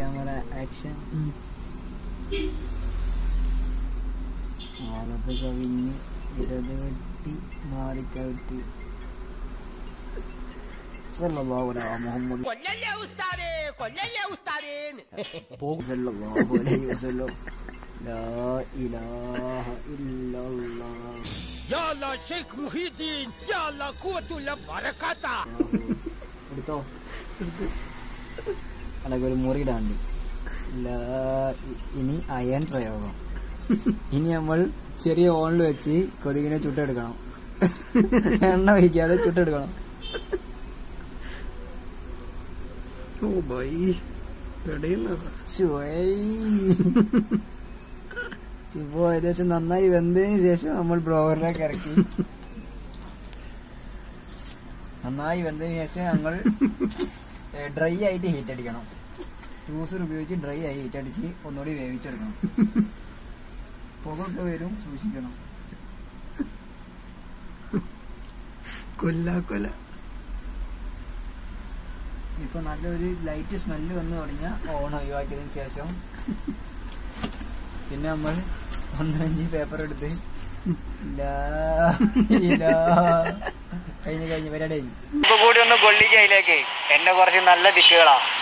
Camera action വലത് കവിഞ്ഞ് ഇടത് വെട്ടി മാറി ചവിട്ടി സല്ലല്ലാഹു അലാ മുഹമ്മദ് കൊല്ലല്ലേ ഉസ്താദേ കൊല്ലല്ലേ ഉസ്താദേ സല്ലല്ലാഹു അലൈഹി വസല്ലം ലാ ഇലാഹ ഇല്ലല്ലാഹ് യാ അല്ലാ ഷെയ്ഖ് മുഹീദ്ദീൻ യാ അല്ലാ ഖുവത്തുല്ല ബറകാത എടുത്തോ അല്ലെങ്കിൽ ഒരു മുറിയിടാണ്ട് ലാ ഇ- ഇനി അയൺ പ്രയോഗം ഇനി നമ്മൾ ചെറിയ ഓണിൽ വെച്ച് കൊതുകിനെ ചുട്ടെടുക്കണം എണ്ണ ഒഴിക്കാതെ ചുട്ടെടുക്കണം ഓ ബൈ ഇടയുന്നതാ ശ്ശോയ്. ഇപ്പോ ഏകദേശം നന്നായി വെന്തതിന് ശേഷം നമ്മൾ ബ്ലോവറിലേക്ക് ഇറക്കി നന്നായി വെന്തതിന് ശേഷം ഞങ്ങൾ ഡ്രൈ ആയിട്ട് ഹീറ്റ് അടിക്കണം ജ്യൂസർ ഉപയോഗിച്ച് ഡ്രൈ ആയി ഹീറ്റ് അടിച്ച് ഒന്നുകൂടി വേവിച്ചെടുക്കണം പുകയൊക്കെ വരും സൂക്ഷിക്കണം കൊല്ല കൊല ഇപ്പൊ നല്ലൊരു ലൈറ്റ് സ്മെല്ല് വന്നു തുടങ്ങിയ ഓൺ ഒഴിവാക്കിയതിന് ശേഷം പിന്നെ നമ്മൾ ഒന്നരഞ്ച് പേപ്പർ എടുത്ത് ലാ ഇലാ. കഴിഞ്ഞ് കഴിഞ്ഞ് പരിപാടി കഴിഞ്ഞു ഇപ്പൊ കൂടി ഒന്ന് കൊള്ളിക്ക് അതിലേക്ക് എന്നെ കുറച്ച് നല്ല ദിക്കുകളാ